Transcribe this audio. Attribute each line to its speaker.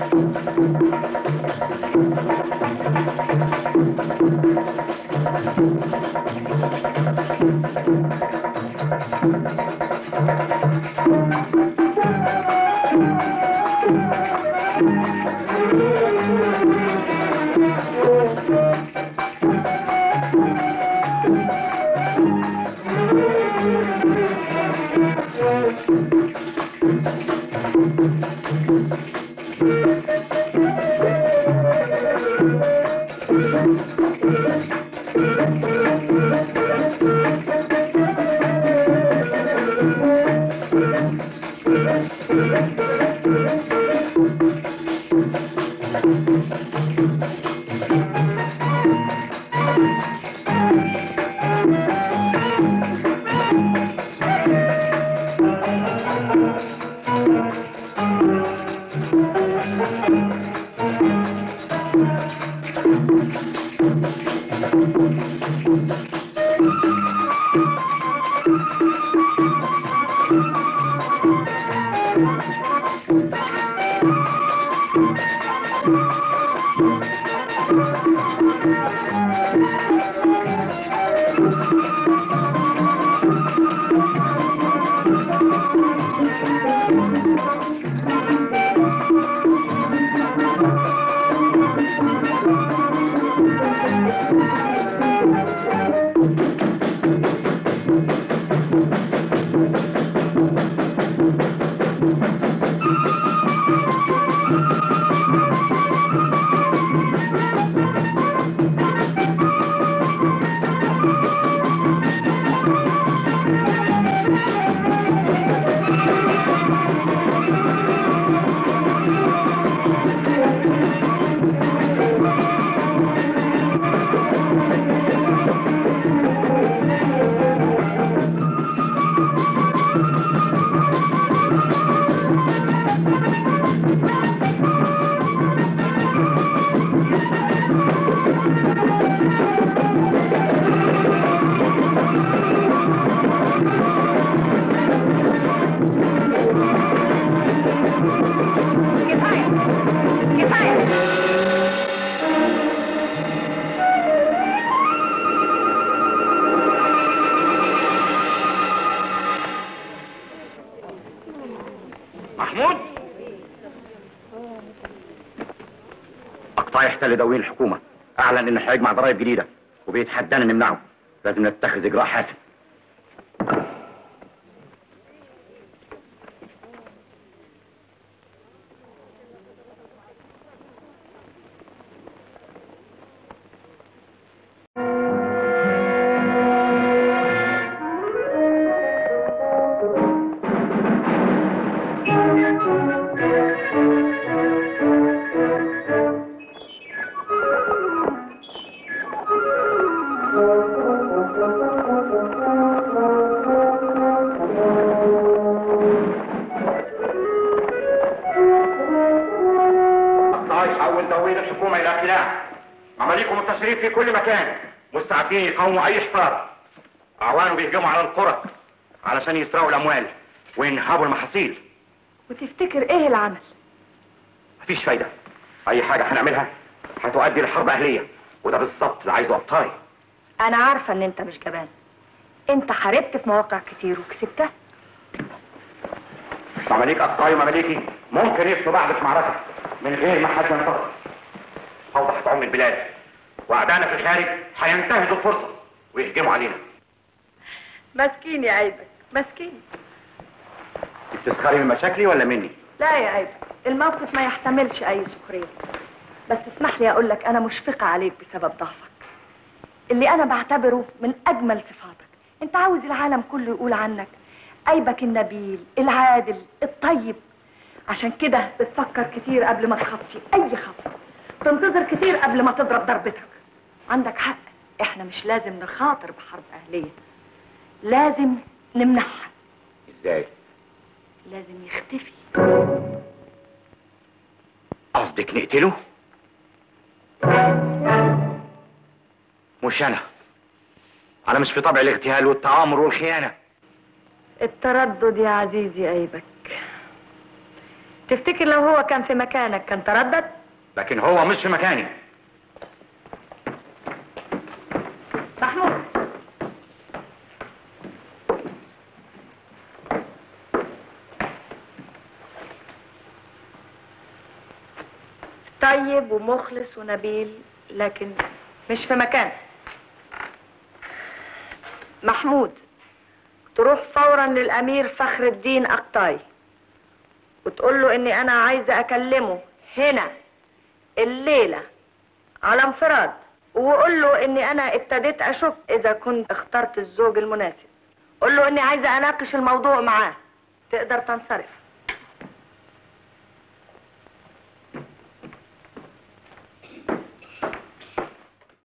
Speaker 1: كفاية كفاية
Speaker 2: محمود اقطاع يحتل دواوين الحكومه اعلن انه هيجمع ضرائب جديده وبيتحدانا نمنعه لازم نتخذ اجراء حاسم اقطاع يحول دواوين الحكومه الى خلاع عمليكم التشريف في كل مكان مستعدين يقاوموا اي حصار اعوانه بيهجموا على القرى علشان يسرقوا الاموال وينهبوا المحاصيل
Speaker 1: وتفتكر ايه العمل
Speaker 2: مفيش فايدة أي حاجة هنعملها هتؤدي لحرب أهلية وده بالظبط اللي عايزه أبطالي
Speaker 1: انا عارفة ان انت مش جبان انت حاربت في مواقع كتير وكسبتها
Speaker 2: مماليك أبطالي ومماليكي ممكن يفتوا بعض في معركة من غير ما حد ينتصر فوضى هتعم البلاد وأعدائنا في الخارج هينتهزوا الفرصة ويهجموا علينا
Speaker 1: مسكين يا عيبك مسكين
Speaker 2: بتسخري من مشاكلي ولا مني؟
Speaker 1: لا يا عيبك الموقف ما يحتملش اي سخرية بس اسمح لي اقول لك انا مشفقة عليك بسبب ضعفك اللي انا بعتبره من اجمل صفاتك انت عاوز العالم كله يقول عنك عيبك النبيل العادل الطيب عشان كده بتفكر كتير قبل ما تخطي اي خطوة تنتظر كتير قبل ما تضرب ضربتك عندك حق احنا مش لازم نخاطر بحرب اهلية لازم نمنعها
Speaker 2: إزاي؟
Speaker 1: لازم يختفي
Speaker 2: قصدك نقتله؟ مش أنا أنا مش في طبع الاغتيال والتآمر والخيانة
Speaker 1: التردد يا عزيزي عيبك تفتكر لو هو كان في مكانك كان تردد
Speaker 2: لكن هو مش في مكاني
Speaker 1: محمود طيب ومخلص ونبيل لكن مش في مكان محمود تروح فورا للامير فخر الدين اقطاي وتقول له اني انا عايزه اكلمه هنا الليله على انفراد وقول له اني انا ابتديت اشك اذا كنت اخترت الزوج المناسب قول له اني عايزه اناقش الموضوع معاه تقدر تنصرف